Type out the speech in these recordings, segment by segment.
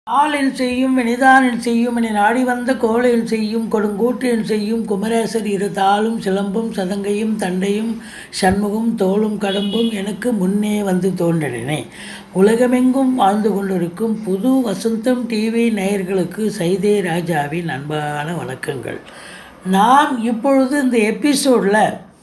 ஆளின் செய்யும் வினிதானின் செய்யும் என நாடி வந்த கோளையில் செய்யும் கொடுங்கூற்றின் செய்யும் குமரேசர் இரு தாளும் சிலம்பும் சதங்கையும் தண்டையும் சண்முகம் தோளும் கடம்பும் எனக்கு முன்னே வந்து தோன்றினே உலகமெங்கும் வாழ்ந்து கொண்டிருக்கும் புது வசந்தம் டிவி நேயர்களுக்கு சைதே ராஜாவின் அன்பான வணக்கங்கள் நாம் இப்பொழுது இந்த எபிசோடில்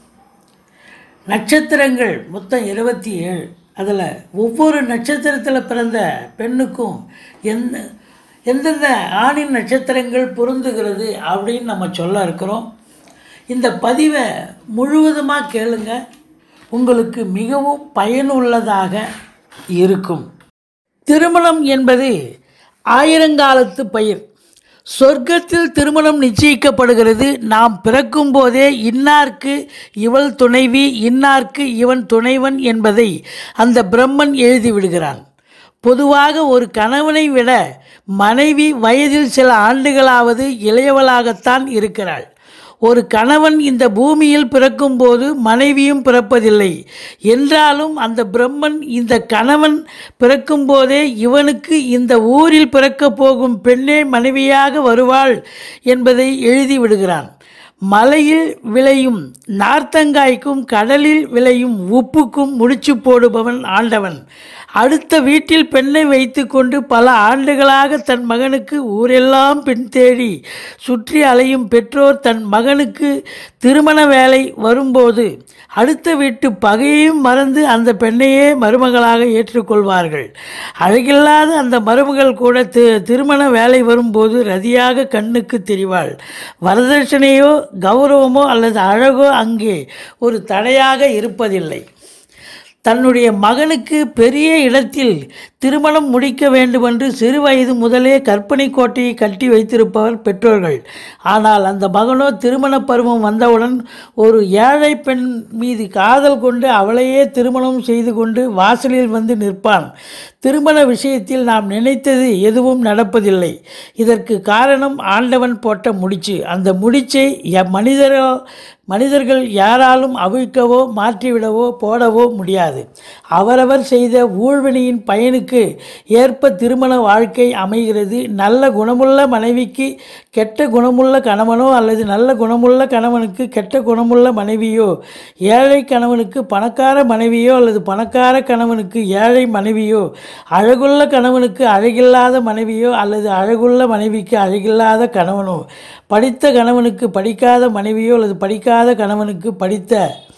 நட்சத்திரங்கள் மொத்தம் இருபத்தி ஏழு அதில் ஒவ்வொரு நட்சத்திரத்தில் பிறந்த பெண்ணுக்கும் எந்த எந்தெந்த ஆணின் நட்சத்திரங்கள் பொருந்துகிறது அப்படின்னு நம்ம சொல்ல இருக்கிறோம் இந்த பதிவை முழுவதுமாக கேளுங்க உங்களுக்கு மிகவும் பயனுள்ளதாக இருக்கும் திருமணம் என்பது ஆயிரங்காலத்து பயிர் சொர்க்கத்தில் திருமணம் நிச்சயிக்கப்படுகிறது நாம் பிறக்கும் போதே இன்னார்க்கு இவள் துணைவி இன்னார்க்கு இவன் துணைவன் என்பதை அந்த பிரம்மன் எழுதிவிடுகிறான் பொதுவாக ஒரு கணவனை விட மனைவி வயதில் சில ஆண்டுகளாவது இளையவளாகத்தான் இருக்கிறாள் ஒரு கணவன் இந்த பூமியில் பிறக்கும்போது மனைவியும் பிறப்பதில்லை என்றாலும் அந்த பிரம்மன் இந்த கணவன் பிறக்கும்போதே இவனுக்கு இந்த ஊரில் பிறக்கப் போகும் பெண்ணே மனைவியாக வருவாள் என்பதை எழுதி விடுகிறான் மலையில் விளையும் நார்த்தங்காய்க்கும் கடலில் விளையும் உப்புக்கும் முடிச்சு போடுபவன் ஆண்டவன் அடுத்த வீட்டில் பெண்ணை வைத்துக்கொண்டு பல ஆண்டுகளாக தன் மகனுக்கு ஊரெல்லாம் பெண் தேடி சுற்றி அலையும் பெற்றோர் தன் மகனுக்கு திருமண வேலை வரும்போது அடுத்த வீட்டு பகையையும் மறந்து அந்த பெண்ணையே மருமகளாக ஏற்றுக்கொள்வார்கள் அழகில்லாத அந்த மருமகள் கூட தி திருமண வேலை வரும்போது ரதியாக கண்ணுக்கு தெரிவாள் வரதட்சணையோ கௌரவமோ அல்லது அழகோ அங்கே ஒரு தடையாக இருப்பதில்லை தன்னுடைய மகனுக்கு பெரிய இடத்தில் திருமணம் முடிக்க வேண்டுமென்று சிறு வயது முதலே கற்பனை கோட்டையை கட்டி வைத்திருப்பவர் பெற்றோர்கள் ஆனால் அந்த மகனோ திருமண பருவம் வந்தவுடன் ஒரு ஏழை பெண் மீது காதல் கொண்டு அவளையே திருமணம் செய்து கொண்டு வாசலில் வந்து நிற்பான் திருமண விஷயத்தில் நாம் நினைத்தது எதுவும் நடப்பதில்லை இதற்கு காரணம் ஆண்டவன் போட்ட முடிச்சு அந்த முடிச்சை மனிதர்கள் மனிதர்கள் யாராலும் அவிழ்க்கவோ மாற்றிவிடவோ போடவோ முடியாது அவரவர் செய்த ஊழ்வினையின் பயனுக்கு ஏற்ப திருமண வாழ்க்கை அமைகிறது நல்ல குணமுள்ள மனைவிக்கு கெட்ட குணமுள்ள கணவனோ அல்லது நல்ல குணமுள்ள கணவனுக்கு கெட்ட குணமுள்ள மனைவியோ ஏழை கணவனுக்கு பணக்கார மனைவியோ அல்லது பணக்கார கணவனுக்கு ஏழை மனைவியோ அழகுள்ள கணவனுக்கு அழகில்லாத மனைவியோ அல்லது அழகுள்ள மனைவிக்கு அழகில்லாத கணவனோ படித்த கணவனுக்கு படிக்காத மனைவியோ அல்லது படிக்காத கணவனுக்கு படித்த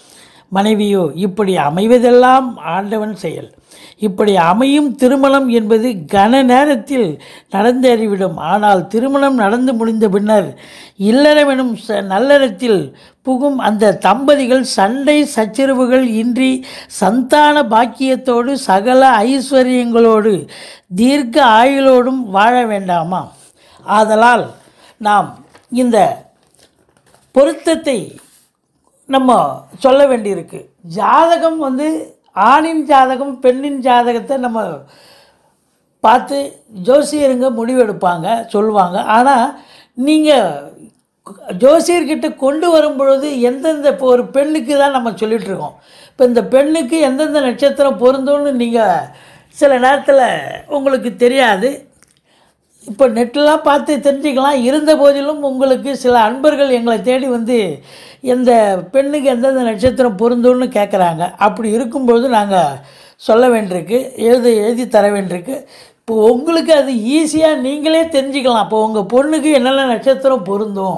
மனைவியோ இப்படி அமைவதெல்லாம் ஆண்டவன் செயல் இப்படி அமையும் திருமணம் என்பது கன நேரத்தில் நடந்தேறிவிடும் ஆனால் திருமணம் நடந்து முடிந்த பின்னர் இல்லறமெனும் ச நல்லறத்தில் புகும் அந்த தம்பதிகள் சண்டை சச்சரவுகள் இன்றி சந்தான பாக்கியத்தோடு சகல ஐஸ்வர்யங்களோடு தீர்க்க ஆயுளோடும் வாழ வேண்டாமா ஆதலால் நாம் இந்த பொருத்தத்தை நம்ம சொல்ல வேண்டியிருக்கு ஜாதகம் வந்து ஆணின் ஜாதகம் பெண்ணின் ஜாதகத்தை நம்ம பார்த்து ஜோசியருங்க முடிவெடுப்பாங்க சொல்லுவாங்க ஆனால் நீங்கள் ஜோசியர்கிட்ட கொண்டு வரும் பொழுது எந்தெந்த இப்போ ஒரு பெண்ணுக்கு தான் நம்ம சொல்லிகிட்ருக்கோம் இப்போ இந்த பெண்ணுக்கு எந்தெந்த நட்சத்திரம் பொருந்தும்னு நீங்கள் சில நேரத்தில் உங்களுக்கு தெரியாது இப்போ நெட்டெலாம் பார்த்து தெரிஞ்சுக்கலாம் இருந்த போதிலும் உங்களுக்கு சில அன்பர்கள் எங்களை தேடி வந்து எந்த பெண்ணுக்கு எந்தெந்த நட்சத்திரம் பொருந்தும்னு கேட்குறாங்க அப்படி இருக்கும்பொழுது நாங்கள் சொல்ல வேண்டியிருக்கு எழுதி எழுதி தர வேண்டியிருக்கு இப்போ உங்களுக்கு அது ஈஸியாக நீங்களே தெரிஞ்சுக்கலாம் இப்போ உங்கள் பொண்ணுக்கு என்னென்ன நட்சத்திரம் பொருந்தும்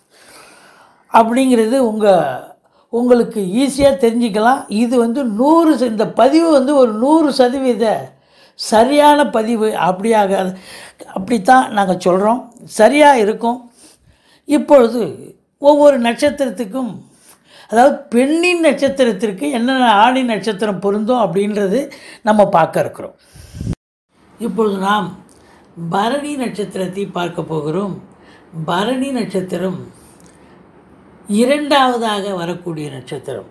அப்படிங்கிறது உங்கள் உங்களுக்கு ஈஸியாக தெரிஞ்சுக்கலாம் இது வந்து நூறு இந்த பதிவு வந்து ஒரு நூறு சதவீத சரியான பதிவு அப்படியாக அப்படித்தான் நாங்கள் சொல்கிறோம் சரியாக இருக்கும் இப்பொழுது ஒவ்வொரு நட்சத்திரத்துக்கும் அதாவது பெண்ணின் நட்சத்திரத்திற்கு என்னென்ன ஆணின் நட்சத்திரம் பொருந்தும் அப்படின்றது நம்ம பார்க்க இருக்கிறோம் இப்பொழுது நாம் பரணி நட்சத்திரத்தை பார்க்க போகிறோம் பரணி நட்சத்திரம் இரண்டாவதாக வரக்கூடிய நட்சத்திரம்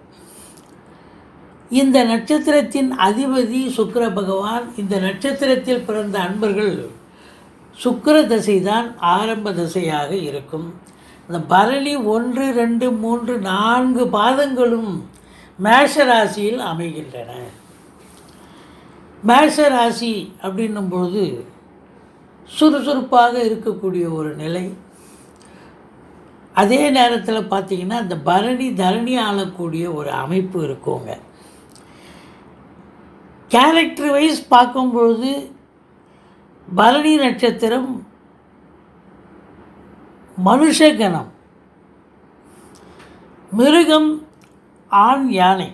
இந்த நட்சத்திரத்தின் அதிபதி சுக்கர பகவான் இந்த நட்சத்திரத்தில் பிறந்த அன்பர்கள் சுக்கர தசை தான் ஆரம்ப தசையாக இருக்கும் இந்த பரணி ஒன்று ரெண்டு மூன்று நான்கு பாதங்களும் மேஷ ராசியில் அமைகின்றன மேஷ ராசி அப்படின்னும் பொழுது சுறுசுறுப்பாக இருக்கக்கூடிய ஒரு நிலை அதே நேரத்தில் பார்த்தீங்கன்னா அந்த பரணி தரணி ஆளக்கூடிய ஒரு அமைப்பு இருக்குங்க கேரக்டர் வைஸ் பார்க்கும்பொழுது பரணி நட்சத்திரம் மனுஷகணம் மிருகம் ஆண் யானை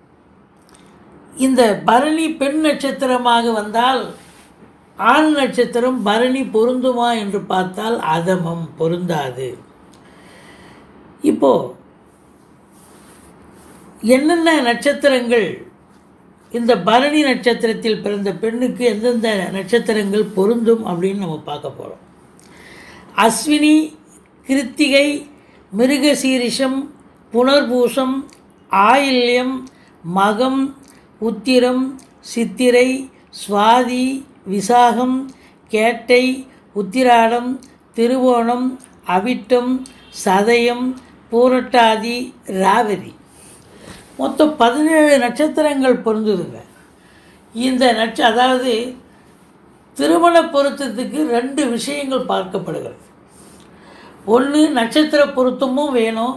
இந்த பரணி பெண் நட்சத்திரமாக வந்தால் ஆண் நட்சத்திரம் பரணி பொருந்துமா என்று பார்த்தால் அதமம் பொருந்தாது இப்போ என்னென்ன நட்சத்திரங்கள் இந்த பரணி நட்சத்திரத்தில் பிறந்த பெண்ணுக்கு எந்தெந்த நட்சத்திரங்கள் பொருந்தும் அப்படின்னு நம்ம பார்க்க போகிறோம் அஸ்வினி கிருத்திகை மிருகசீரிஷம் புனர்பூசம் ஆயில்யம் மகம் உத்திரம் சித்திரை சுவாதி விசாகம் கேட்டை உத்திராடம் திருவோணம் அவிட்டம் சதயம் பூரட்டாதி ராவதி மொத்தம் பதினேழு நட்சத்திரங்கள் பொருந்துதுங்க இந்த நட்ச அதாவது திருமண பொருத்தத்துக்கு ரெண்டு விஷயங்கள் பார்க்கப்படுகிறது ஒன்று நட்சத்திர பொருத்தமும் வேணும்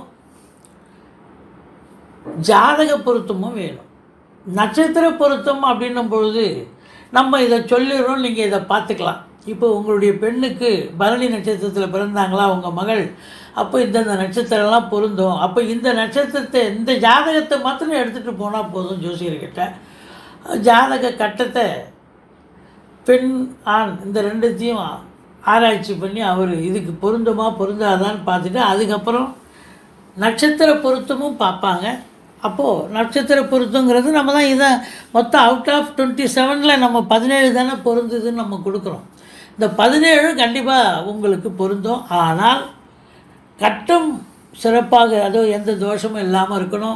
ஜாதக பொருத்தமும் வேணும் நட்சத்திர பொருத்தம் அப்படின்னும் பொழுது நம்ம இதை சொல்லிடுறோம் நீங்கள் இதை பார்த்துக்கலாம் இப்போ உங்களுடைய பெண்ணுக்கு பரணி நட்சத்திரத்தில் பிறந்தாங்களா உங்கள் மகள் அப்போ இந்தந்த நட்சத்திரம்லாம் பொருந்தும் அப்போ இந்த நட்சத்திரத்தை இந்த ஜாதகத்தை மாத்திரம் எடுத்துகிட்டு போனால் போதும் ஜோசியர்கிட்ட ஜாதக கட்டத்தை பெண் ஆண் இந்த ரெண்டுத்தையும் ஆராய்ச்சி பண்ணி அவர் இதுக்கு பொருந்துமா பொருந்தாதான்னு பார்த்துட்டு அதுக்கப்புறம் நட்சத்திர பொருத்தமும் பார்ப்பாங்க அப்போது நட்சத்திர பொருத்தங்கிறது நம்ம தான் இதை மொத்தம் அவுட் ஆஃப் டுவெண்ட்டி செவனில் நம்ம பதினேழு தானே பொருந்துதுன்னு நம்ம கொடுக்குறோம் இந்த பதினேழு கண்டிப்பாக உங்களுக்கு பொருந்தும் ஆனால் கட்டம் சிறப்பாக அதோ எந்த தோஷமும் இல்லாமல் இருக்கணும்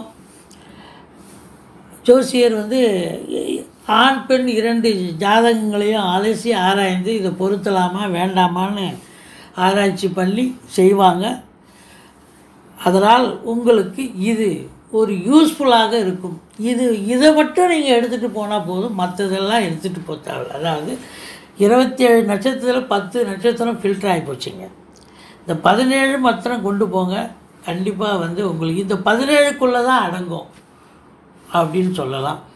ஜோசியர் வந்து ஆண் பெண் இரண்டு ஜாதகங்களையும் அலசி ஆராய்ந்து இதை பொருத்தலாமா வேண்டாமான்னு ஆராய்ச்சி பண்ணி செய்வாங்க அதனால் உங்களுக்கு இது ஒரு யூஸ்ஃபுல்லாக இருக்கும் இது இதை மட்டும் நீங்கள் எடுத்துகிட்டு போனால் போதும் மற்றதெல்லாம் எடுத்துகிட்டு போத்தாள் அதாவது இருபத்தி ஏழு நட்சத்திரத்தில் பத்து நட்சத்திரம் ஃபில்டர் ஆகி போச்சுங்க இந்த பதினேழு மாத்திரம் கொண்டு போங்க கண்டிப்பாக வந்து உங்களுக்கு இந்த பதினேழுக்குள்ளே தான் அடங்கும் அப்படின்னு சொல்லலாம்